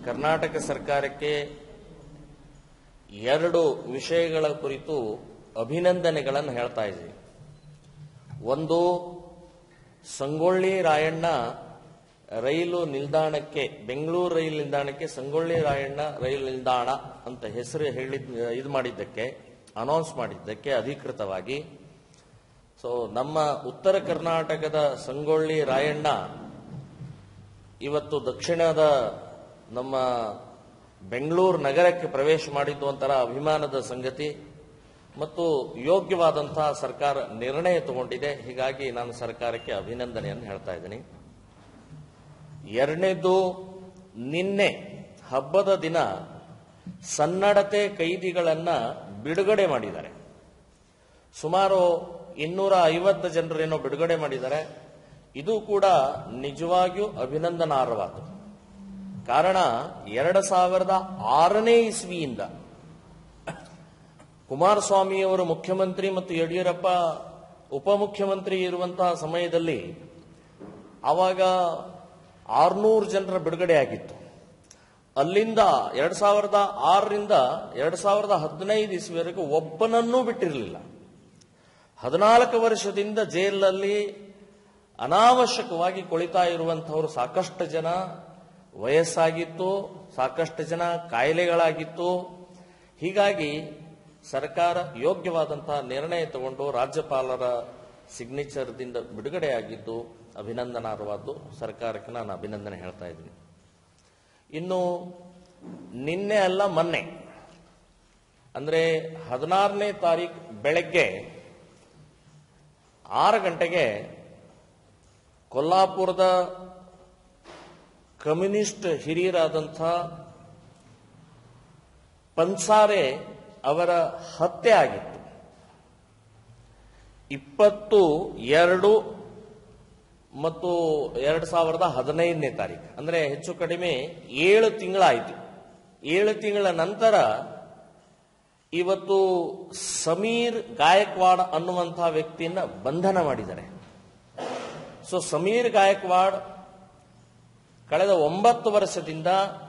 ಕರ್ನಾಟಕ ಸರ್ಕಾರಕ್ಕೆ ಎರಡು ವಿಷಯಗಳ ಕುರಿತು ಅಭಿನಂದನೆಗಳನ್ನು ಹೇಳ್ತಾ ಇದ್ದೀವಿ ಒಂದು ಸಂಗೊಳ್ಳಿ ರಾಯಣ್ಣ ರೈಲು ನಿಲ್ದಾಣಕ್ಕೆ ಬೆಂಗಳೂರು ರೈಲು ನಿಲ್ದಾಣಕ್ಕೆ ಸಂಗೊಳ್ಳಿ ರಾಯಣ್ಣ ರೈಲು ನಿಲ್ದಾಣ ಅಂತ ಹೆಸರು ಹೇಳಿದ್ ಇದು ಮಾಡಿದ್ದಕ್ಕೆ ಅನೌನ್ಸ್ ಮಾಡಿದ್ದಕ್ಕೆ ಅಧಿಕೃತವಾಗಿ ಸೊ ನಮ್ಮ ಉತ್ತರ ಕರ್ನಾಟಕದ ಸಂಗೊಳ್ಳಿ ರಾಯಣ್ಣ ಇವತ್ತು ದಕ್ಷಿಣದ ನಮ್ಮ ಬೆಂಗಳೂರು ನಗರಕ್ಕೆ ಪ್ರವೇಶ ಮಾಡಿದ್ದು ಒಂಥರ ಅಭಿಮಾನದ ಸಂಗತಿ ಮತ್ತು ಯೋಗ್ಯವಾದಂತಹ ಸರ್ಕಾರ ನಿರ್ಣಯ ತಗೊಂಡಿದೆ ಹೀಗಾಗಿ ನಾನು ಸರ್ಕಾರಕ್ಕೆ ಅಭಿನಂದನೆಯನ್ನು ಹೇಳ್ತಾ ಇದ್ದೀನಿ ಎರಡನೇದು ನಿನ್ನೆ ಹಬ್ಬದ ದಿನ ಸನ್ನಡತೆ ಕೈದಿಗಳನ್ನ ಬಿಡುಗಡೆ ಮಾಡಿದ್ದಾರೆ ಸುಮಾರು ಇನ್ನೂರ ಐವತ್ತು ಜನರೇನೋ ಬಿಡುಗಡೆ ಮಾಡಿದ್ದಾರೆ ಇದು ಕೂಡ ನಿಜವಾಗಿಯೂ ಅಭಿನಂದನಾರ್ಹವಾದ್ದು ಕಾರಣ ಎರಡು ಸಾವಿರದ ಆರನೇ ಇಸ್ವಿಯಿಂದ ಕುಮಾರಸ್ವಾಮಿಯವರು ಮುಖ್ಯಮಂತ್ರಿ ಮತ್ತು ಯಡಿಯೂರಪ್ಪ ಉಪಮುಖ್ಯಮಂತ್ರಿ ಇರುವಂತಹ ಸಮಯದಲ್ಲಿ ಆವಾಗ ಆರ್ನೂರು ಜನರ ಬಿಡುಗಡೆ ಆಗಿತ್ತು ಅಲ್ಲಿಂದ ಎರಡ್ ಸಾವಿರದ ಆರರಿಂದ ಎರಡ್ ಸಾವಿರದ ಹದಿನೈದು ಇಸ್ವಿವರೆಗೂ ಒಬ್ಬನನ್ನೂ ಬಿಟ್ಟಿರಲಿಲ್ಲ ಹದಿನಾಲ್ಕು ವರ್ಷದಿಂದ ಜೈಲಲ್ಲಿ ಅನಾವಶ್ಯಕವಾಗಿ ಕೊಳಿತಾ ಇರುವಂತಹವರು ಸಾಕಷ್ಟು ಜನ ವಯಸ್ಸಾಗಿತ್ತು ಸಾಕಷ್ಟು ಜನ ಕಾಯಿಲೆಗಳಾಗಿತ್ತು ಹೀಗಾಗಿ ಸರ್ಕಾರ ಯೋಗ್ಯವಾದಂತಹ ನಿರ್ಣಯ ತಗೊಂಡು ರಾಜ್ಯಪಾಲರ ಸಿಗ್ನೇಚರ್ದಿಂದ ಬಿಡುಗಡೆಯಾಗಿದ್ದು ಅಭಿನಂದನಾರ್ಹವಾದ್ದು ಸರ್ಕಾರಕ್ಕೆ ನಾನು ಅಭಿನಂದನೆ ಹೇಳ್ತಾ ಇದ್ದೀನಿ ಇನ್ನು ನಿನ್ನೆ ಅಲ್ಲ ಮೊನ್ನೆ ಅಂದ್ರೆ ಹದಿನಾರನೇ ತಾರೀಕು ಬೆಳಗ್ಗೆ ಆರು ಗಂಟೆಗೆ ಕೊಲ್ಲಾಪುರದ ಕಮ್ಯುನಿಸ್ಟ್ ಹಿರಿಯರಾದಂಥ ಪನ್ಸಾರೆ ಅವರ ಹತ್ಯೆ ಆಗಿತ್ತು ಇಪ್ಪತ್ತು ಎರಡು ಮತ್ತು ಎರಡು ಸಾವಿರದ ಹದಿನೈದನೇ ತಾರೀಕು ಅಂದ್ರೆ ಹೆಚ್ಚು ಕಡಿಮೆ ಏಳು ತಿಂಗಳಾಯಿತು ಏಳು ತಿಂಗಳ ನಂತರ ಇವತ್ತು ಸಮೀರ್ ಗಾಯಕ್ವಾಡ್ ಅನ್ನುವಂತಹ ವ್ಯಕ್ತಿಯನ್ನ ಬಂಧನ ಮಾಡಿದ್ದಾರೆ ಸೊ ಸಮೀರ್ ಗಾಯಕ್ವಾಡ್ ಕಳೆದ ಒಂಬತ್ತು ವರ್ಷದಿಂದ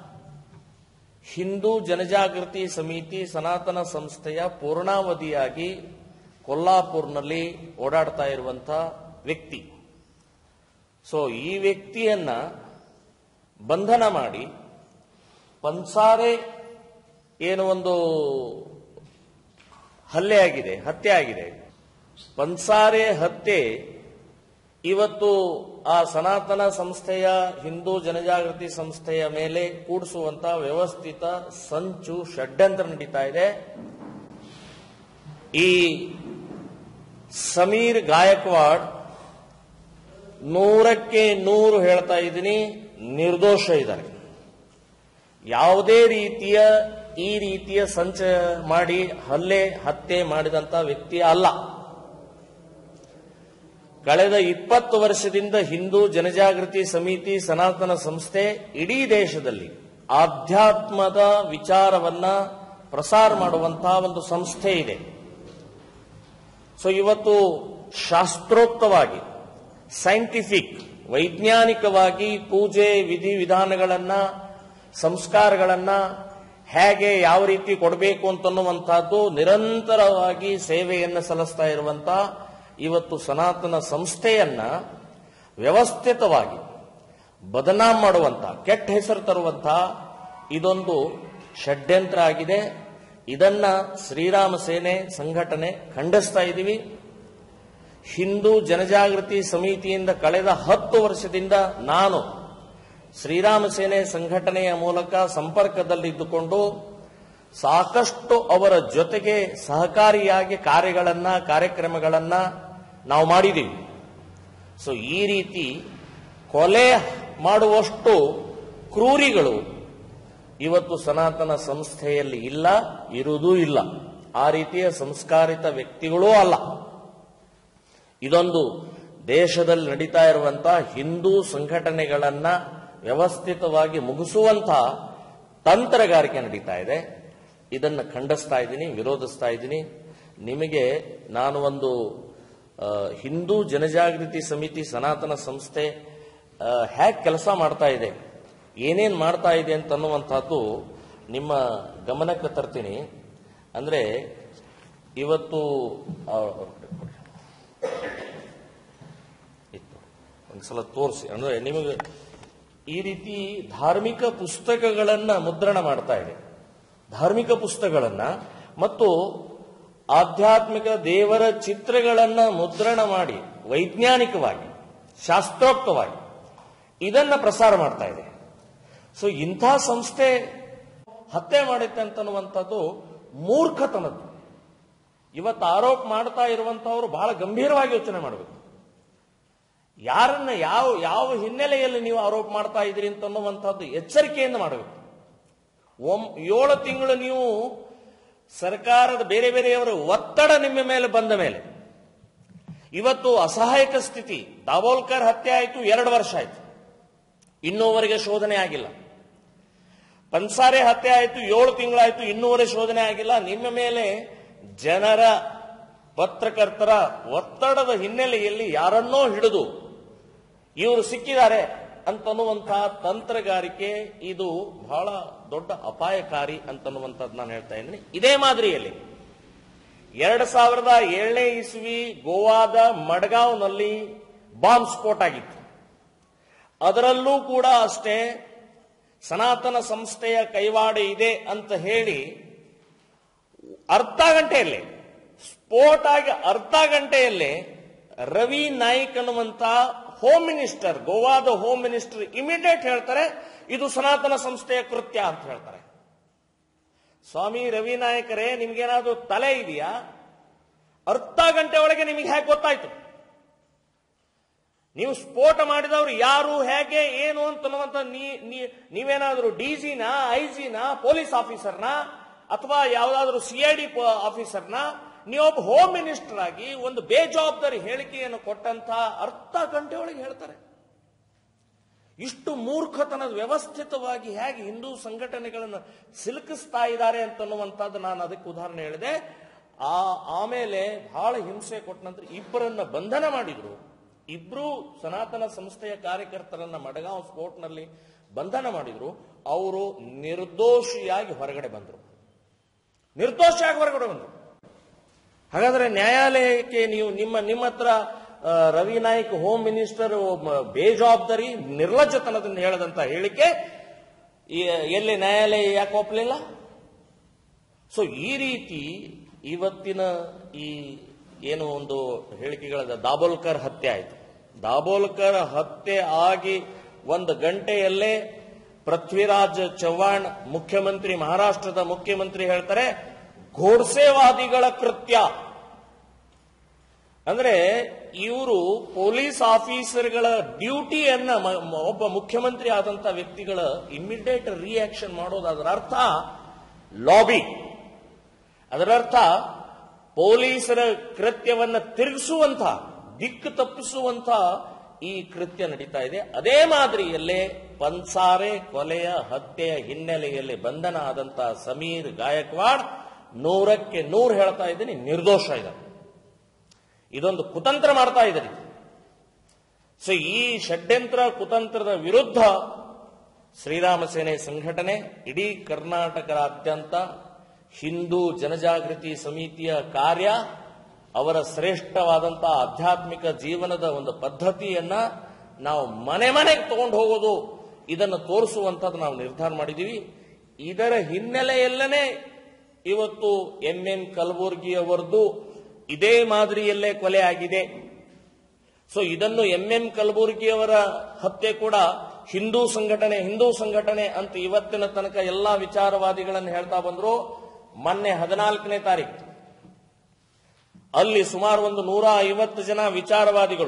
ಹಿಂದೂ ಜನಜಾಗೃತಿ ಸಮಿತಿ ಸನಾತನ ಸಂಸ್ಥೆಯ ಪೂರ್ಣಾವಧಿಯಾಗಿ ಕೊಲ್ಲಾಪುರ್ನಲ್ಲಿ ಓಡಾಡ್ತಾ ಇರುವಂತಹ ವ್ಯಕ್ತಿ ಸೊ ಈ ವ್ಯಕ್ತಿಯನ್ನ ಬಂಧನ ಮಾಡಿ ಪನ್ಸಾರೆ ಏನು ಒಂದು ಹಲ್ಲೆ ಆಗಿದೆ ಹತ್ಯೆ ಆಗಿದೆ ಪನ್ಸಾರೆ ಹತ್ಯೆ ಇವತ್ತು ಆ ಸನಾತನ ಸಂಸ್ಥೆಯ ಹಿಂದೂ ಜನಜಾಗೃತಿ ಸಂಸ್ಥೆಯ ಮೇಲೆ ಕೂಡಿಸುವಂತ ವ್ಯವಸ್ಥಿತ ಸಂಚು ಷಡ್ಯಂತ್ರ ನಡೀತಾ ಇದೆ ಈ ಸಮೀರ್ ಗಾಯಕ್ವಾಡ್ ನೂರಕ್ಕೆ ನೂರು ಹೇಳ್ತಾ ಇದ್ದೀನಿ ನಿರ್ದೋಷ ಇದ್ದಾರೆ ಯಾವುದೇ ರೀತಿಯ ಈ ರೀತಿಯ ಸಂಚ ಮಾಡಿ ಹಲ್ಲೆ ಹತ್ಯೆ ಮಾಡಿದಂತ ವ್ಯಕ್ತಿ ಅಲ್ಲ ಕಳೆದ ಇಪ್ಪತ್ತು ವರ್ಷದಿಂದ ಹಿಂದೂ ಜನಜಾಗೃತಿ ಸಮಿತಿ ಸನಾತನ ಸಂಸ್ಥೆ ಇಡೀ ದೇಶದಲ್ಲಿ ಆಧ್ಯಾತ್ಮದ ವಿಚಾರವನ್ನ ಪ್ರಸಾರ ಮಾಡುವಂತಹ ಒಂದು ಸಂಸ್ಥೆ ಇದೆ ಸೊ ಇವತ್ತು ಶಾಸ್ತ್ರೋಕ್ತವಾಗಿ ಸೈಂಟಿಫಿಕ್ ವೈಜ್ಞಾನಿಕವಾಗಿ ಪೂಜೆ ವಿಧಿ ವಿಧಾನಗಳನ್ನ ಸಂಸ್ಕಾರಗಳನ್ನ ಹೇಗೆ ಯಾವ ರೀತಿ ಕೊಡಬೇಕು ಅಂತನ್ನುವಂತಹದ್ದು ನಿರಂತರವಾಗಿ ಸೇವೆಯನ್ನು ಸಲ್ಲಿಸ್ತಾ ಇರುವಂತಹ ಇವತ್ತು ಸನಾತನ ಸಂಸ್ಥೆಯನ್ನ ವ್ಯವಸ್ಥಿತವಾಗಿ ಬದನಾಮ್ ಮಾಡುವಂತ ಕೆಟ್ಟ ಹೆಸರು ತರುವಂತ ಇದೊಂದು ಷಡ್ಯಂತ್ರ ಆಗಿದೆ ಇದನ್ನ ಶ್ರೀರಾಮ ಸೇನೆ ಸಂಘಟನೆ ಖಂಡಿಸ್ತಾ ಇದ್ದೀವಿ ಹಿಂದೂ ಜನಜಾಗೃತಿ ಸಮಿತಿಯಿಂದ ಕಳೆದ ಹತ್ತು ವರ್ಷದಿಂದ ನಾನು ಶ್ರೀರಾಮ ಸೇನೆ ಸಂಘಟನೆಯ ಮೂಲಕ ಸಂಪರ್ಕದಲ್ಲಿದ್ದುಕೊಂಡು ಸಾಕಷ್ಟು ಅವರ ಜೊತೆಗೆ ಸಹಕಾರಿಯಾಗಿ ಕಾರ್ಯಗಳನ್ನ ಕಾರ್ಯಕ್ರಮಗಳನ್ನ ನಾವು ಮಾಡಿದ್ದೀವಿ ಸೊ ಈ ರೀತಿ ಕೊಲೆ ಮಾಡುವಷ್ಟು ಕ್ರೂರಿಗಳು ಇವತ್ತು ಸನಾತನ ಸಂಸ್ಥೆಯಲ್ಲಿ ಇಲ್ಲ ಇರುವುದೂ ಇಲ್ಲ ಆ ರೀತಿಯ ಸಂಸ್ಕಾರಿತ ವ್ಯಕ್ತಿಗಳೂ ಅಲ್ಲ ಇದೊಂದು ದೇಶದಲ್ಲಿ ನಡೀತಾ ಇರುವಂತಹ ಹಿಂದೂ ಸಂಘಟನೆಗಳನ್ನ ವ್ಯವಸ್ಥಿತವಾಗಿ ಮುಗಿಸುವಂತಹ ತಂತ್ರಗಾರಿಕೆ ನಡೀತಾ ಇದೆ ಇದನ್ನು ಖಂಡಿಸ್ತಾ ಇದ್ದೀನಿ ವಿರೋಧಿಸ್ತಾ ಇದ್ದೀನಿ ನಿಮಗೆ ನಾನು ಒಂದು ಆ, ಹಿಂದೂ ಜನಜಾಗೃತಿ ಸಮಿತಿ ಸನಾತನ ಸಂಸ್ಥೆ ಹೇಗೆ ಕೆಲಸ ಮಾಡ್ತಾ ಇದೆ ಏನೇನು ಮಾಡ್ತಾ ಇದೆ ಅಂತನ್ನುವಂಥದ್ದು ನಿಮ್ಮ ಗಮನಕ್ಕೆ ತರ್ತೀನಿ ಅಂದ್ರೆ ಇವತ್ತು ಆ, ಇತ್ತು ಒಂದ್ಸಲ ತೋರಿಸಿ ಅಂದ್ರೆ ನಿಮಗೆ ಈ ರೀತಿ ಧಾರ್ಮಿಕ ಪುಸ್ತಕಗಳನ್ನ ಮುದ್ರಣ ಮಾಡ್ತಾ ಇದೆ ಧಾರ್ಮಿಕ ಪುಸ್ತಕಗಳನ್ನ ಮತ್ತು ಆಧ್ಯಾತ್ಮಿಕ ದೇವರ ಚಿತ್ರಗಳನ್ನ ಮುದ್ರಣ ಮಾಡಿ ವೈಜ್ಞಾನಿಕವಾಗಿ ಶಾಸ್ತ್ರೋಕ್ತವಾಗಿ ಇದನ್ನ ಪ್ರಸಾರ ಮಾಡ್ತಾ ಇದೆ ಸೊ ಇಂಥ ಸಂಸ್ಥೆ ಹತ್ಯೆ ಮಾಡುತ್ತೆ ಅಂತನ್ನುವಂಥದ್ದು ಮೂರ್ಖತನದ್ದು ಇವತ್ತು ಆರೋಪ ಮಾಡ್ತಾ ಇರುವಂತಹವರು ಬಹಳ ಗಂಭೀರವಾಗಿ ಯೋಚನೆ ಮಾಡಬೇಕು ಯಾರನ್ನ ಯಾವ ಯಾವ ಹಿನ್ನೆಲೆಯಲ್ಲಿ ನೀವು ಆರೋಪ ಮಾಡ್ತಾ ಇದ್ದೀರಿ ಅಂತನ್ನುವಂಥದ್ದು ಎಚ್ಚರಿಕೆಯಿಂದ ಮಾಡಬೇಕು ಒಮ್ ಏಳು ತಿಂಗಳು ನೀವು ಸರ್ಕಾರದ ಬೇರೆ ಬೇರೆಯವರ ಒತ್ತಡ ನಿಮ್ಮ ಮೇಲೆ ಬಂದ ಮೇಲೆ ಇವತ್ತು ಅಸಹಾಯಕ ಸ್ಥಿತಿ ದಾಬೋಲ್ಕರ್ ಹತ್ಯೆ ಆಯಿತು ಎರಡು ವರ್ಷ ಆಯಿತು ಇನ್ನೂವರೆಗೆ ಶೋಧನೆ ಆಗಿಲ್ಲ ಪನ್ಸಾರೆ ಹತ್ಯೆ ಆಯಿತು ಏಳು ತಿಂಗಳಾಯಿತು ಇನ್ನೂವರೆ ಶೋಧನೆ ಆಗಿಲ್ಲ ನಿಮ್ಮ ಮೇಲೆ ಜನರ ಪತ್ರಕರ್ತರ ಒತ್ತಡದ ಹಿನ್ನೆಲೆಯಲ್ಲಿ ಯಾರನ್ನೋ ಹಿಡಿದು ಇವರು ಸಿಕ್ಕಿದ್ದಾರೆ ಅಂತನ್ನುವಂತಹ ತಂತ್ರಗಾರಿಕೆ ಇದು ಬಹಳ ದೊಡ್ಡ ಅಪಾಯಕಾರಿ ಅಂತನ್ನುವಂಥದ್ದು ನಾನು ಹೇಳ್ತಾ ಇದ್ದೀನಿ ಇದೇ ಮಾದರಿಯಲ್ಲಿ ಎರಡು ಸಾವಿರದ ಏಳನೇ ಇಸ್ವಿ ಗೋವಾದ ಮಡ್ಗಾವ್ನಲ್ಲಿ ಬಾಂಬ್ ಸ್ಫೋಟ ಆಗಿತ್ತು ಅದರಲ್ಲೂ ಕೂಡ ಅಷ್ಟೇ ಸನಾತನ ಸಂಸ್ಥೆಯ ಕೈವಾಡ ಇದೆ ಅಂತ ಹೇಳಿ ಅರ್ಧ ಗಂಟೆಯಲ್ಲೇ ಸ್ಫೋಟ ಆಗಿ ಅರ್ಧ ಗಂಟೆಯಲ್ಲೇ ರವಿ ನಾಯ್ಕ್ ಅನ್ನುವಂತ ಹೋಮ್ ಮಿನಿಸ್ಟರ್ ಗೋವಾದ ಹೋಮ್ ಮಿನಿಸ್ಟರ್ ಇಮಿಡಿಯೇಟ್ ಹೇಳ್ತಾರೆ ಇದು ಸನಾತನ ಸಂಸ್ಥೆಯ ಕೃತ್ಯ ಅಂತ ಹೇಳ್ತಾರೆ ಸ್ವಾಮಿ ರವಿ ನಾಯಕರೇ ನಿಮ್ಗೇನಾದ್ರೂ ತಲೆ ಇದೆಯಾ ಅರ್ಧ ಗಂಟೆ ಒಳಗೆ ನಿಮಗೆ ಹೇಗೆ ಗೊತ್ತಾಯ್ತು ನೀವು ಸ್ಫೋಟ ಮಾಡಿದವರು ಯಾರು ಹೇಗೆ ಏನು ಅಂತನ್ನುವಂತ ನೀ- ನೀ- ನೀವೇನಾದ್ರೂ ಡಿಜಿನ ಐಜಿನ ಪೊಲೀಸ್ ಆಫೀಸರ್ನ ಅಥವಾ ಯಾವುದಾದ್ರೂ ಸಿಐಡಿ ಆಫೀಸರ್ನ ನೀವೊಬ್ಬ ಹೋಮ್ ಮಿನಿಸ್ಟರ್ ಆಗಿ ಒಂದು ಬೇಜವಾಬ್ದಾರಿ ಹೇಳಿಕೆಯನ್ನು ಕೊಟ್ಟಂತ ಅರ್ಧ ಗಂಟೆ ಒಳಗೆ ಹೇಳ್ತಾರೆ ಇಷ್ಟು ಮೂರ್ಖತನದ ವ್ಯವಸ್ಥಿತವಾಗಿ ಹೇಗೆ ಹಿಂದೂ ಸಂಘಟನೆಗಳನ್ನು ಸಿಲುಕಿಸ್ತಾ ಇದ್ದಾರೆ ಅಂತನ್ನುವಂಥದ್ದು ನಾನು ಅದಕ್ಕೆ ಉದಾಹರಣೆ ಹೇಳಿದೆ ಆ ಆಮೇಲೆ ಬಹಳ ಹಿಂಸೆ ಕೊಟ್ಟ ನಂತರ ಇಬ್ಬರನ್ನ ಬಂಧನ ಮಾಡಿದ್ರು ಇಬ್ರು ಸನಾತನ ಸಂಸ್ಥೆಯ ಕಾರ್ಯಕರ್ತರನ್ನ ಮಡಗಾಂವ್ ಸ್ಫೋಟ್ನಲ್ಲಿ ಬಂಧನ ಮಾಡಿದ್ರು ಅವರು ನಿರ್ದೋಷಿಯಾಗಿ ಹೊರಗಡೆ ಬಂದರು ನಿರ್ದೋಷಿಯಾಗಿ ಹೊರಗಡೆ ಬಂದರು ಹಾಗಾದ್ರೆ ನ್ಯಾಯಾಲಯಕ್ಕೆ ನೀವು ನಿಮ್ಮ ನಿಮ್ಮ ಹತ್ರ ಆ, ರವಿ ನಾಯ್ಕ್ ಹೋಮ್ ಮಿನಿಸ್ಟರ್ ಮ- ಬೇಜವಾಬ್ದಾರಿ ನಿರ್ಲಜ್ಜತನದಿಂದ ಹೇಳದಂತ ಹೇಳಿಕೆ ಈ- ಎಲ್ಲಿ ನ್ಯಾಯಾಲಯ ಯಾಕೆ ಒಪ್ಪಲಿಲ್ಲ ಸೊ ಈ ರೀತಿ ಇವತ್ತಿನ ಈ ಏನು ಒಂದು ಹೇಳಿಕೆಗಳ ದಾಬೋಲ್ಕರ್ ಹತ್ಯೆ ಆಯಿತು ದಾಬೋಲ್ಕರ್ ಹತ್ಯೆ ಆಗಿ ಒಂದು ಗಂಟೆಯಲ್ಲೇ ಪೃಥ್ವಿರಾಜ್ ಚವ್ಹಾಣ್ ಮುಖ್ಯಮಂತ್ರಿ ಮಹಾರಾಷ್ಟ್ರದ ಮುಖ್ಯಮಂತ್ರಿ ಹೇಳ್ತಾರೆ ಘೋಡ್ಸೆವಾದಿಗಳ ಕೃತ್ಯ ಅಂದ್ರೆ ಇವರು ಪೊಲೀಸ್ ಆಫೀಸರ್ಗಳ ಡ್ಯೂಟಿಯನ್ನ ಮ- ಮ- ಒಬ್ಬ ಮುಖ್ಯಮಂತ್ರಿ ಆದಂತ ವ್ಯಕ್ತಿಗಳ ಇಮಿಡಿಯೇಟ್ ರಿಯಾಕ್ಷನ್ ಮಾಡೋದು ಅದರ ಅರ್ಥ ಲಾಬಿ ಅದರ ಅರ್ಥ ಪೊಲೀಸರ ಕೃತ್ಯವನ್ನ ತಿರುಗಿಸುವಂತ ದಿಕ್ಕು ತಪ್ಪಿಸುವಂತ ಈ ಕೃತ್ಯ ನಡೀತಾ ಇದೆ ಅದೇ ಮಾದರಿಯಲ್ಲೇ ಪನ್ಸಾರೆ ಕೊಲೆಯ ಹತ್ಯೆಯ ಹಿನ್ನೆಲೆಯಲ್ಲಿ ಬಂಧನ ಆದಂತ ಸಮೀರ್ ಗಾಯಕ್ವಾಡ್ ನೂರಕ್ಕೆ ನೂರು ಹೇಳ್ತಾ ಇದ್ದೀನಿ ನಿರ್ದೋಷ ಇದ್ದಾರೆ ಇದೊಂದು ಕುತಂತ್ರ ಮಾಡ್ತಾ ಇದ್ದಾರೆ ಸೊ ಈ ಷಡ್ಯಂತ್ರ ಕುತಂತ್ರದ ವಿರುದ್ಧ ಶ್ರೀರಾಮ ಸೇನೆ ಸಂಘಟನೆ ಇಡೀ ಕರ್ನಾಟಕದಾದ್ಯಂತ ಹಿಂದೂ ಜನಜಾಗೃತಿ ಸಮಿತಿಯ ಕಾರ್ಯ ಅವರ ಶ್ರೇಷ್ಠವಾದಂತಹ ಆಧ್ಯಾತ್ಮಿಕ ಜೀವನದ ಒಂದು ಪದ್ಧತಿಯನ್ನ ನಾವು ಮನೆ ಮನೆಗೆ ತಗೊಂಡು ಹೋಗೋದು ಇದನ್ನು ತೋರಿಸುವಂತದ್ದು ನಾವು ನಿರ್ಧಾರ ಮಾಡಿದ್ದೀವಿ ಇದರ ಹಿನ್ನೆಲೆಯಲ್ಲೇ ಇವತ್ತು ಎಂ ಎಂ ಕಲಬುರ್ಗಿ ಅವರದ್ದು ಇದೇ ಮಾದರಿಯಲ್ಲೇ ಕೊಲೆ ಆಗಿದೆ ಸೊ ಇದನ್ನು ಎಂ ಎಂ ಕಲಬುರ್ಗಿ ಅವರ ಹತ್ಯೆ ಕೂಡ ಹಿಂದೂ ಸಂಘಟನೆ ಹಿಂದೂ ಸಂಘಟನೆ ಅಂತ ಇವತ್ತಿನ ತನಕ ಎಲ್ಲಾ ವಿಚಾರವಾದಿಗಳನ್ನು ಹೇಳ್ತಾ ಬಂದ್ರು ಮೊನ್ನೆ ಹದಿನಾಲ್ಕನೇ ತಾರೀಕು ಅಲ್ಲಿ ಸುಮಾರು ಒಂದು ನೂರ ಐವತ್ತು ಜನ ವಿಚಾರವಾದಿಗಳು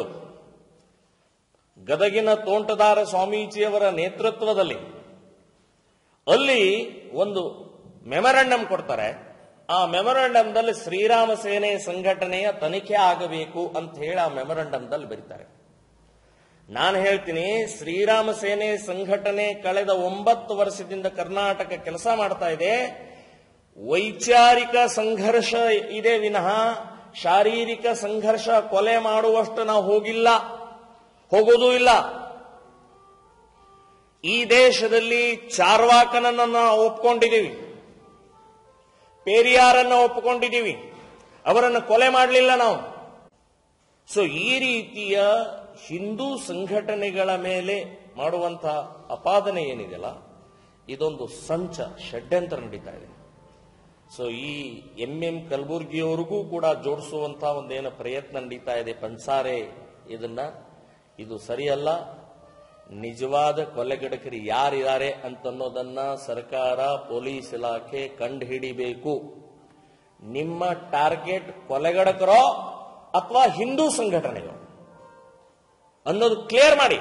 ಗದಗಿನ ತೋಂಟದಾರ ಸ್ವಾಮೀಜಿಯವರ ನೇತೃತ್ವದಲ್ಲಿ ಅಲ್ಲಿ ಒಂದು ಮೆಮೊರಂಡಮ್ ಕೊಡ್ತಾರೆ ಆ ಮೆಮೊರಂಡಮ್ದಲ್ಲಿ ಶ್ರೀರಾಮ ಸೇನೆ ಸಂಘಟನೆಯ ತನಿಖೆ ಆಗಬೇಕು ಅಂತ ಹೇಳಿ ಆ ಮೆಮೊರಂಡಮ್ದಲ್ಲಿ ಬರೀತಾರೆ ನಾನು ಹೇಳ್ತೀನಿ ಶ್ರೀರಾಮ ಸೇನೆ ಸಂಘಟನೆ ಕಳೆದ ಒಂಬತ್ತು ವರ್ಷದಿಂದ ಕರ್ನಾಟಕ ಕೆಲಸ ಮಾಡ್ತಾ ಇದೆ ವೈಚಾರಿಕ ಸಂಘರ್ಷ ಇದೆ ವಿನಃ ಶಾರೀರಿಕ ಸಂಘರ್ಷ ಕೊಲೆ ಮಾಡುವಷ್ಟು ನಾವು ಹೋಗಿಲ್ಲ ಹೋಗೋದೂ ಇಲ್ಲ ಈ ದೇಶದಲ್ಲಿ ಚಾರ್ವಾಕನನ್ನ ನಾವು ಒಪ್ಕೊಂಡಿದ್ದೀವಿ ಪೇರಿಯಾರನ್ನ ಒಪ್ಪಿಕೊಂಡಿದ್ದೀವಿ ಅವರನ್ನು ಕೊಲೆ ಮಾಡಲಿಲ್ಲ ನಾವು ಸೊ ಈ ರೀತಿಯ ಹಿಂದೂ ಸಂಘಟನೆಗಳ ಮೇಲೆ ಮಾಡುವಂತಹ ಅಪಾದನೆ ಏನಿದೆಯಲ್ಲ ಇದೊಂದು ಸಂಚ ಷಡ್ಯಂತ್ರ ನಡೀತಾ ಇದೆ ಸೊ ಈ ಎಂ ಎಂ ಕಲಬುರ್ಗಿಯವರಿಗೂ ಕೂಡ ಜೋಡಿಸುವಂತಹ ಒಂದೇನು ಪ್ರಯತ್ನ ನಡೀತಾ ಇದೆ ಪನ್ಸಾರೆ ಇದನ್ನ ಇದು ಸರಿಯಲ್ಲ ನಿಜವಾದ ಕೊಲೆಗಡಕರು ಯಾರಿದ್ದಾರೆ ಅಂತನ್ನೋದನ್ನ ಸರ್ಕಾರ ಪೊಲೀಸ್ ಇಲಾಖೆ ಕಂಡು ಹಿಡಿಬೇಕು ನಿಮ್ಮ ಟಾರ್ಗೆಟ್ ಕೊಲೆಗಡಕರೋ ಅಥವಾ ಹಿಂದೂ ಸಂಘಟನೆಗಳು ಅನ್ನೋದು ಕ್ಲಿಯರ್ ಮಾಡಿ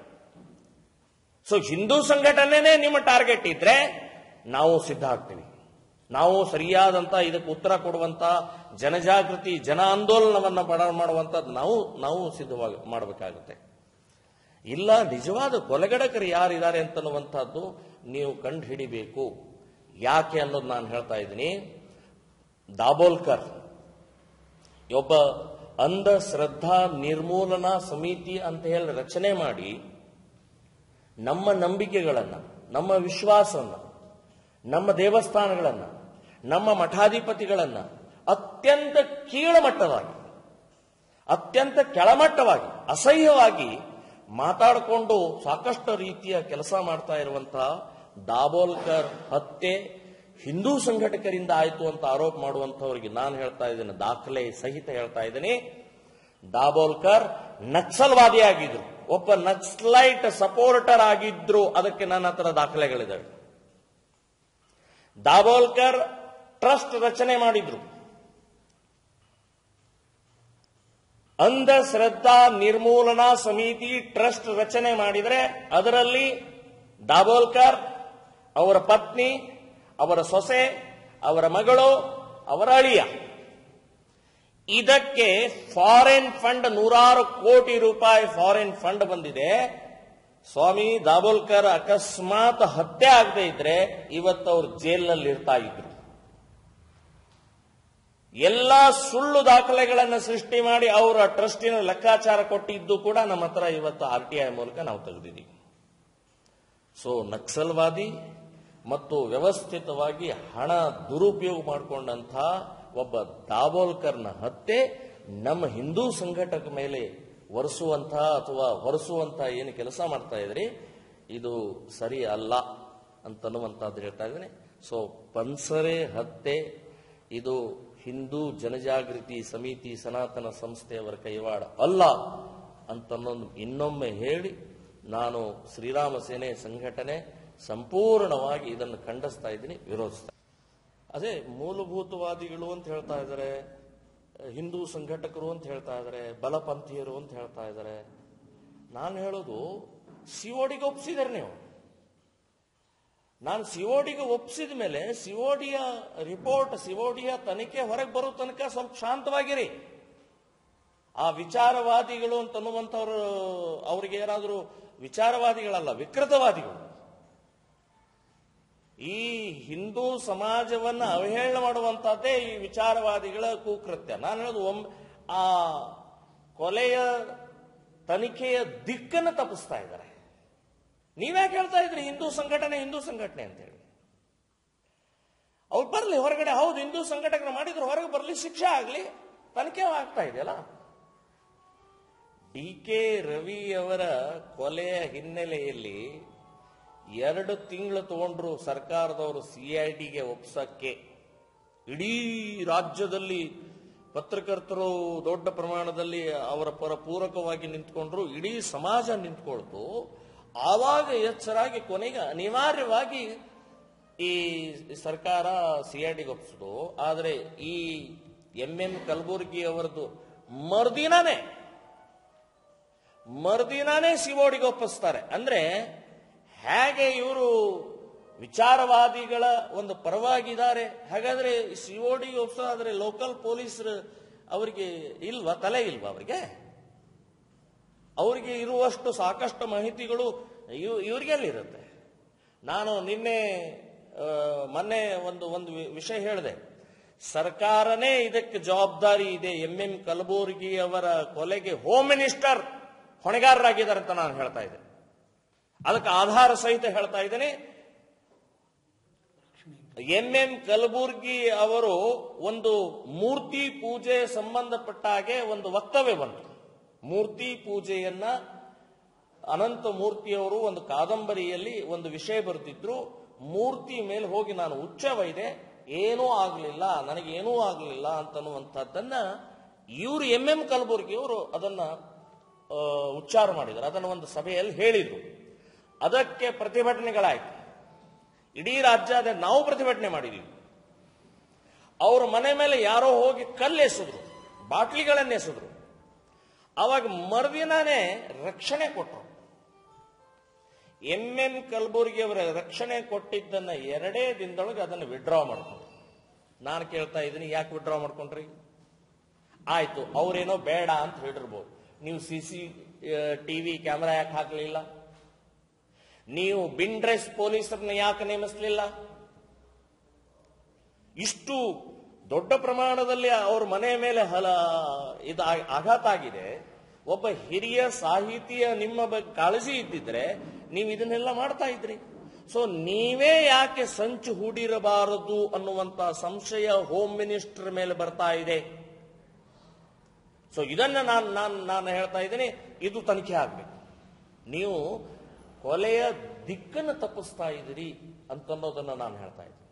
ಸೊ ಹಿಂದೂ ಸಂಘಟನೆನೇ ನಿಮ್ಮ ಟಾರ್ಗೆಟ್ ಇದ್ರೆ ನಾವು ಸಿದ್ಧ ಆಗ್ತೀವಿ ನಾವು ಸರಿಯಾದಂತ ಇದಕ್ಕೆ ಉತ್ತರ ಕೊಡುವಂತ ಜನಜಾಗೃತಿ ಜನ ಆಂದೋಲನವನ್ನ ಬಡ ಮಾಡುವಂತದ್ದು ನಾವು ನಾವು ಸಿದ್ಧವಾಗಿ ಮಾಡಬೇಕಾಗುತ್ತೆ ಇಲ್ಲ ನಿಜವಾದ ಕೊಲೆಗಡಕರು ಯಾರಿದ್ದಾರೆ ಅಂತನ್ನುವಂಥದ್ದು ನೀವು ಕಂಡು ಹಿಡಿಬೇಕು ಯಾಕೆ ಅನ್ನೋದು ನಾನು ಹೇಳ್ತಾ ಇದ್ದೀನಿ ದಾಬೋಲ್ಕರ್ ಒಬ್ಬ ಅಂಧ ಶ್ರದ್ಧಾ ನಿರ್ಮೂಲನಾ ಸಮಿತಿ ಅಂತ ಹೇಳಿ ರಚನೆ ಮಾಡಿ ನಮ್ಮ ನಂಬಿಕೆಗಳನ್ನ ನಮ್ಮ ವಿಶ್ವಾಸವನ್ನ ನಮ್ಮ ದೇವಸ್ಥಾನಗಳನ್ನ ನಮ್ಮ ಮಠಾಧಿಪತಿಗಳನ್ನ ಅತ್ಯಂತ ಕೀಳಮಟ್ಟವಾಗಿ ಅತ್ಯಂತ ಕೆಳಮಟ್ಟವಾಗಿ ಅಸಹ್ಯವಾಗಿ ಮಾತಾಡಿಕೊಂಡು ಸಾಕಷ್ಟು ರೀತಿಯ ಕೆಲಸ ಮಾಡ್ತಾ ಇರುವಂತಹ ದಾಬೋಲ್ಕರ್ ಹತ್ಯೆ ಹಿಂದೂ ಸಂಘಟಕರಿಂದ ಆಯಿತು ಅಂತ ಆರೋಪ ಮಾಡುವಂತವರಿಗೆ ನಾನು ಹೇಳ್ತಾ ಇದ್ದೇನೆ ದಾಖಲೆ ಸಹಿತ ಹೇಳ್ತಾ ಇದ್ದೀನಿ ದಾಬೋಲ್ಕರ್ ನಕ್ಸಲ್ವಾದಿ ಆಗಿದ್ರು ಒಬ್ಬ ನಕ್ಸಲೈಟ್ ಸಪೋರ್ಟರ್ ಆಗಿದ್ರು ಅದಕ್ಕೆ ನನ್ನ ಹತ್ರ ದಾಖಲೆಗಳಿದ್ದಾವೆ ದಾಬೋಲ್ಕರ್ ಟ್ರಸ್ಟ್ ರಚನೆ ಮಾಡಿದ್ರು ಅಂಧ ಶ್ರದ್ಧಾ ನಿರ್ಮೂಲನಾ ಸಮಿತಿ ಟ್ರಸ್ಟ್ ರಚನೆ ಮಾಡಿದರೆ ಅದರಲ್ಲಿ ದಾಬೋಲ್ಕರ್ ಅವರ ಪತ್ನಿ ಅವರ ಸೊಸೆ ಅವರ ಮಗಳು ಅವರ ಅಳಿಯ ಇದಕ್ಕೆ ಫಾರಿನ್ ಫಂಡ್ ನೂರಾರು ಕೋಟಿ ರೂಪಾಯಿ ಫಾರಿನ್ ಫಂಡ್ ಬಂದಿದೆ ಸ್ವಾಮಿ ದಾಬೋಲ್ಕರ್ ಅಕಸ್ಮಾತ್ ಹತ್ಯೆ ಆಗದೆ ಇದ್ರೆ ಇವತ್ತು ಅವರು ಜೈಲಿನಲ್ಲಿ ಇರ್ತಾ ಇದ್ರು ಎಲ್ಲಾ ಸುಳ್ಳು ದಾಖಲೆಗಳನ್ನು ಸೃಷ್ಟಿ ಮಾಡಿ ಅವರ ಟ್ರಸ್ಟಿನ ಲೆಕ್ಕಾಚಾರ ಕೊಟ್ಟಿದ್ದು ಕೂಡ ನಮ್ಮ ಹತ್ರ ಇವತ್ತು ಆರ್ ಟಿ ಐ ಮೂಲಕ ನಾವು ತೆಗೆದಿದ್ದೀವಿ ಸೊ ನಕ್ಸಲ್ವಾದಿ ಮತ್ತು ವ್ಯವಸ್ಥಿತವಾಗಿ ಹಣ ದುರುಪಯೋಗ ಮಾಡಿಕೊಂಡಂತಹ ಒಬ್ಬ ದಾಬೋಲ್ಕರ್ನ ಹತ್ಯೆ ನಮ್ಮ ಹಿಂದೂ ಸಂಘಟಕ ಮೇಲೆ ಒರೆಸುವಂತಹ ಅಥವಾ ಹೊರಿಸುವಂತಹ ಏನು ಕೆಲಸ ಮಾಡ್ತಾ ಇದ್ರಿ ಇದು ಸರಿ ಅಲ್ಲ ಅಂತನ್ನುವಂಥದ್ದು ಹೇಳ್ತಾ ಇದ್ದೀನಿ ಸೊ ಪನ್ಸರೆ ಹತ್ಯೆ ಇದು ಹಿಂದೂ ಜನಜಾಗೃತಿ ಸಮಿತಿ ಸನಾತನ ಸಂಸ್ಥೆಯವರ ಕೈವಾಡ ಅಲ್ಲ ಅಂತನ್ನೊಂದು ಇನ್ನೊಮ್ಮೆ ಹೇಳಿ ನಾನು ಶ್ರೀರಾಮ ಸೇನೆ ಸಂಘಟನೆ ಸಂಪೂರ್ಣವಾಗಿ ಇದನ್ನು ಖಂಡಿಸ್ತಾ ಇದ್ದೀನಿ ವಿರೋಧಿಸ್ತಾ ಅದೇ ಮೂಲಭೂತವಾದಿಗಳು ಅಂತ ಹೇಳ್ತಾ ಇದ್ದಾರೆ ಹಿಂದೂ ಸಂಘಟಕರು ಅಂತ ಹೇಳ್ತಾ ಇದ್ದಾರೆ ಬಲಪಂಥೀಯರು ಅಂತ ಹೇಳ್ತಾ ಇದ್ದಾರೆ ನಾನು ಹೇಳೋದು ಸಿಒಡಿಗೆ ಒಪ್ಪಿಸಿದಾರೆ ನೀವು ನಾನು ಸಿಒಡಿಗೆ ಒಪ್ಪಿಸಿದ ಮೇಲೆ ಸಿಒಡಿಯ ರಿಪೋರ್ಟ್ ಸಿಒಡಿಯ ತನಿಖೆ ಹೊರಗೆ ಬರೋ ತನಕ ಸ್ವಲ್ಪ ಶಾಂತವಾಗಿರಿ ಆ ವಿಚಾರವಾದಿಗಳು ಅಂತನ್ನುವಂಥವ್ರು ಅವ್ರಿಗೆ ಏನಾದರೂ ವಿಚಾರವಾದಿಗಳಲ್ಲ ವಿಕೃತವಾದಿಗಳು ಈ ಹಿಂದೂ ಸಮಾಜವನ್ನ ಅವಹೇಳನ ಮಾಡುವಂತಹದ್ದೇ ಈ ವಿಚಾರವಾದಿಗಳ ಕುಕೃತ್ಯ ನಾನು ಹೇಳೋದು ಒಮ್ಮೆ ಆ ಕೊಲೆಯ ತನಿಖೆಯ ದಿಕ್ಕನ್ನು ತಪ್ಪಿಸ್ತಾ ಇದ್ದಾರೆ ನೀವ್ಯಾಕೆ ಹೇಳ್ತಾ ಇದ್ರಿ ಹಿಂದೂ ಸಂಘಟನೆ ಹಿಂದೂ ಸಂಘಟನೆ ಅಂತ ಹೇಳಿ ಅವ್ರು ಬರಲಿ ಹೊರಗಡೆ ಹೌದು ಹಿಂದೂ ಸಂಘಟನೆ ಮಾಡಿದ್ರು ಹೊರಗೆ ಬರಲಿ ಶಿಕ್ಷೆ ಆಗಲಿ ತನಿಖೆ ಆಗ್ತಾ ಇದೆಯಲ್ಲ ಡಿ ಕೆ ರವಿ ಅವರ ಕೊಲೆಯ ಹಿನ್ನೆಲೆಯಲ್ಲಿ ಎರಡು ತಿಂಗಳು ತಗೊಂಡ್ರು ಸರ್ಕಾರದವರು ಸಿಐಡಿಗೆ ಒಪ್ಸಕ್ಕೆ ಇಡೀ ರಾಜ್ಯದಲ್ಲಿ ಪತ್ರಕರ್ತರು ದೊಡ್ಡ ಪ್ರಮಾಣದಲ್ಲಿ ಅವರ ಪರ ಪೂರಕವಾಗಿ ನಿಂತ್ಕೊಂಡ್ರು ಇಡೀ ಸಮಾಜ ನಿಂತ್ಕೊಳ್ತು ಆವಾಗ ಎಚ್ಚರಾಗಿ ಕೊನೆಗೆ ಅನಿವಾರ್ಯವಾಗಿ ಈ ಸರ್ಕಾರ ಸಿಐಡಿಗೆ ಒಪ್ಸಿತು ಆದರೆ ಈ ಎಂ ಎಂ ಕಲಬುರ್ಗಿ ಅವರದ್ದು ಮರುದಿನಾನೇ ಮರುದಿನಾನೇ ಸಿಒಡಿಗೆ ಒಪ್ಪಿಸ್ತಾರೆ ಅಂದ್ರೆ ಹೇಗೆ ಇವರು ವಿಚಾರವಾದಿಗಳ ಒಂದು ಪರವಾಗಿದ್ದಾರೆ ಹಾಗಾದ್ರೆ ಸಿಒಡಿ ಒಪ್ಸೋದಾದ್ರೆ ಲೋಕಲ್ ಪೊಲೀಸರು ಅವರಿಗೆ ಇಲ್ವಾ ತಲೆ ಇಲ್ವಾ ಅವರಿಗೆ ಅವರಿಗೆ ಇರುವಷ್ಟು ಸಾಕಷ್ಟು ಮಾಹಿತಿಗಳು ಇವ್- ಇವ್ರಿಗೆಲ್ಲಿರುತ್ತೆ ನಾನು ನಿನ್ನೆ ಆ, ಮೊನ್ನೆ ಒಂದು ಒಂದು ವಿ- ವಿಷಯ ಹೇಳಿದೆ ಸರ್ಕಾರನೇ ಇದಕ್ಕೆ ಜವಾಬ್ದಾರಿ ಇದೆ ಎಂ ಎಂ ಕಲಬುರ್ಗಿ ಅವರ ಕೊಲೆಗೆ ಹೋಮ್ ಮಿನಿಸ್ಟರ್ ಹೊಣೆಗಾರರಾಗಿದ್ದಾರೆ ಅಂತ ನಾನು ಹೇಳ್ತಾ ಇದ್ದೆ ಅದಕ್ಕೆ ಆಧಾರ ಸಹಿತ ಹೇಳ್ತಾ ಇದ್ದೇನೆ ಎಂ ಎಂ ಕಲಬುರ್ಗಿ ಅವರು ಒಂದು ಮೂರ್ತಿ ಪೂಜೆ ಸಂಬಂಧಪಟ್ಟ ಹಾಗೆ ಒಂದು ವಕ್ತವ್ಯ ಬಂತು ಮೂರ್ತಿ ಪೂಜೆಯನ್ನ ಅನಂತ ಮೂರ್ತಿಯವರು ಒಂದು ಕಾದಂಬರಿಯಲ್ಲಿ ಒಂದು ವಿಷಯ ಬರೆದಿದ್ರು ಮೂರ್ತಿ ಮೇಲೆ ಹೋಗಿ ನಾನು ಉಚ್ಚವೈದೆ ಏನೂ ಆಗಲಿಲ್ಲ ನನಗೇನೂ ಆಗಲಿಲ್ಲ ಅಂತನ್ನುವಂಥದ್ದನ್ನ ಇವರು ಎಂ ಎಂ ಕಲಬುರ್ಗಿ ಅವರು ಅದನ್ನ ಆ, ಉಚ್ಚಾರ ಮಾಡಿದರು ಅದನ್ನ ಒಂದು ಸಭೆಯಲ್ಲಿ ಹೇಳಿದ್ರು ಅದಕ್ಕೆ ಪ್ರತಿಭಟನೆಗಳಾಯ್ತು ಇಡೀ ರಾಜ್ಯದ ನಾವು ಪ್ರತಿಭಟನೆ ಮಾಡಿದೀವಿ ಅವ್ರ ಮನೆ ಮೇಲೆ ಯಾರೋ ಹೋಗಿ ಕಲ್ಲೆಸೆದ್ರು ಬಾಟ್ಲಿಗಳನ್ನ ಎಸೆದ್ರು ಅವಾಗ ಮರುದಿನಾನೇ ರಕ್ಷಣೆ ಕೊಟ್ಟರು ಎಂ ಎಂ ಕಲಬುರ್ಗಿ ಅವರ ರಕ್ಷಣೆ ಕೊಟ್ಟಿದ್ದನ್ನ ಎರಡೇ ದಿನದೊಳಗೆ ಅದನ್ನು ವಿಡ್ರಾ ಮಾಡ್ಕೊಂಡ್ರು ನಾನು ಕೇಳ್ತಾ ಇದ್ದೀನಿ ಯಾಕೆ ವಿಡ್ರಾ ಮಾಡ್ಕೊಂಡ್ರಿ ಆಯ್ತು ಅವ್ರೇನೋ ಬೇಡ ಅಂತ ಹೇಳಿರ್ಬೋದು ನೀವು ಸಿ ಸಿ ಟಿವಿ ಕ್ಯಾಮೆರಾ ಯಾಕೆ ಹಾಕಲಿಲ್ಲ ನೀವು ಬಿಂಡ್ರೆಸ್ ಪೊಲೀಸರನ್ನ ಯಾಕೆ ನೇಮಿಸಲಿಲ್ಲ ಇಷ್ಟು ದೊಡ್ಡ ಪ್ರಮಾಣದಲ್ಲಿ ಅವ್ರ ಮನೆ ಮೇಲೆ ಹಲ ಇದು ಆ- ಆಘಾತ ಆಗಿದೆ ಒಬ್ಬ ಹಿರಿಯ ಸಾಹಿತಿಯ ನಿಮ್ಮ ಬಗ್ಗೆ ಕಾಳಜಿ ಇದ್ದಿದ್ರೆ ನೀವು ಇದನ್ನೆಲ್ಲ ಮಾಡ್ತಾ ಇದ್ರಿ ಸೊ ನೀವೇ ಯಾಕೆ ಸಂಚು ಹೂಡಿರಬಾರದು ಅನ್ನುವಂತ ಸಂಶಯ ಹೋಮ್ ಮಿನಿಸ್ಟರ್ ಮೇಲೆ ಬರ್ತಾ ಇದೆ ಸೊ ಇದನ್ನ ನಾನು ನಾನು ನಾನು ಹೇಳ್ತಾ ಇದ್ದೀನಿ ಇದು ತನಿಖೆ ಆಗ್ಬೇಕು ನೀವು ಕೊಲೆಯ ದಿಕ್ಕನ್ನು ತಪ್ಪಿಸ್ತಾ ಇದ್ದೀರಿ ಅಂತನ್ನೋದನ್ನ ನಾನು ಹೇಳ್ತಾ ಇದ್ದೀನಿ